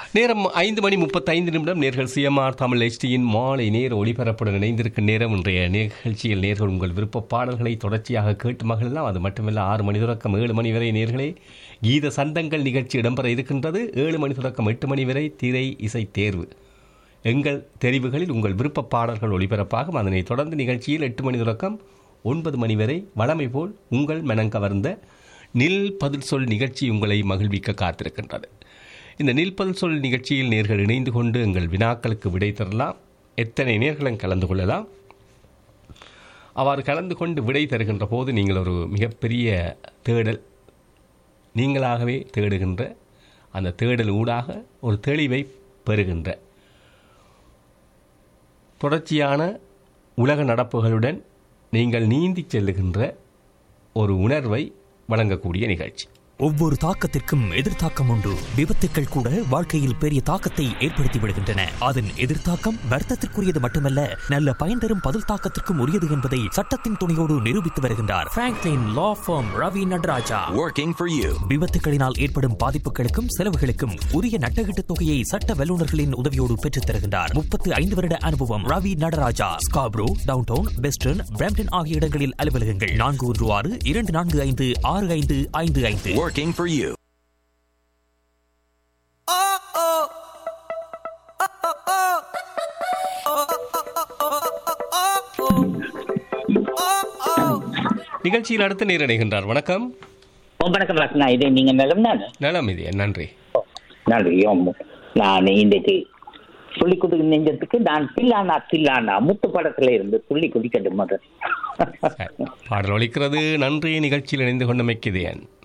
நேரம் ஐந்து மணி முப்பத்தைந்து நிமிடம் நேர்கள் சிஎம்ஆர் தமிழ் HDயின் மாலை நேர ஒளிபரப்புடன் இணைந்திருக்கும் நேரம் இன்றைய நிகழ்ச்சியில் நேர்கள் உங்கள் விருப்ப பாடல்களை தொடர்ச்சியாக கேட்டு மகிழலாம் அது மட்டுமல்ல ஆறு மணி தொடக்கம் ஏழு மணி வரை நேர்களே கீத சந்தங்கள் நிகழ்ச்சி இடம்பெற இருக்கின்றது ஏழு மணி தொடக்கம் எட்டு மணி வரை திரை இசை தேர்வு எங்கள் தெரிவுகளில் உங்கள் விருப்ப பாடல்கள் ஒளிபரப்பாகும் அதனைத் தொடர்ந்து நிகழ்ச்சியில் எட்டு மணி தொடக்கம் ஒன்பது மணி வரை வழமை போல் உங்கள் மனம் கவர்ந்த நில் பதில் சொல் நிகழ்ச்சி உங்களை மகிழ்விக்க காத்திருக்கின்றது இந்த நில் பதில் சொல் நிகழ்ச்சியில் நேர்கள் இணைந்து கொண்டு எங்கள் வினாக்களுக்கு விடை தரலாம் எத்தனை நேர்களும் கலந்து கொள்ளலாம் அவ்வாறு கலந்து கொண்டு விடை தருகின்ற போது நீங்கள் ஒரு மிகப்பெரிய தேடல் நீங்களாகவே தேடுகின்ற அந்த தேடல் ஊடாக ஒரு தெளிவை பெறுகின்ற தொடர்ச்சியான உலக நடப்புகளுடன் நீங்கள் நீந்திச் செல்லுகின்ற ஒரு உணர்வை வழங்கக்கூடிய நிகழ்ச்சி ஒவ்வொரு தாக்கத்திற்கும் எதிர்த்தாக்கம் உண்டு விபத்துக்கள் கூட வாழ்க்கையில் பெரிய தாக்கத்தை ஏற்படுத்தி விடுகின்றன அதன் எதிர்த்தாக்கம் வர்த்தத்திற்குரியது மட்டுமல்ல நல்ல பயன் தரும் பதில் தாக்கத்திற்கும் உரியது என்பதை சட்டத்தின் துணையோடு நிரூபித்து வருகின்றார் Franklin law firm Ravi Nataraja Working for you. விபத்துகளினால் ஏற்படும் பாதிப்புகளுக்கும் செலவுகளுக்கும் உரிய நட்டகீட்டு தொகையை சட்ட வல்லுநர்களின் உதவியோடு பெற்றுத் தருகின்றார் முப்பத்து ஐந்து வருட அனுபவம் Ravi Nataraja Scarborough downtown western Brampton ஆகிய இடங்களில் அலுவலகங்கள் நான்கு ஒன்று ஆறு இரண்டு நான்கு ஐந்து ஆறு ஐந்து ஐந்து ஐந்து Working for you. நிகழ்ச்சியில் அடுத்து நேரடைகின்றார் வணக்கம் ஓ வணக்கம் ரத்னா இது நீங்க நலம் நான் நலம் இது நன்றி நன்றி ஓம் நான் இன்றைக்கு துள்ளி குதி நெஞ்சத்துக்கு நான் தில்லானா தில்லானா முத்து படத்துல இருந்து துள்ளி குதிக்கட்டும் மகன் சரி. பாடல் ஒலிக்கிறது நன்றி நிகழ்ச்சியில் இணைந்து கொண்டமைக்கு இது என்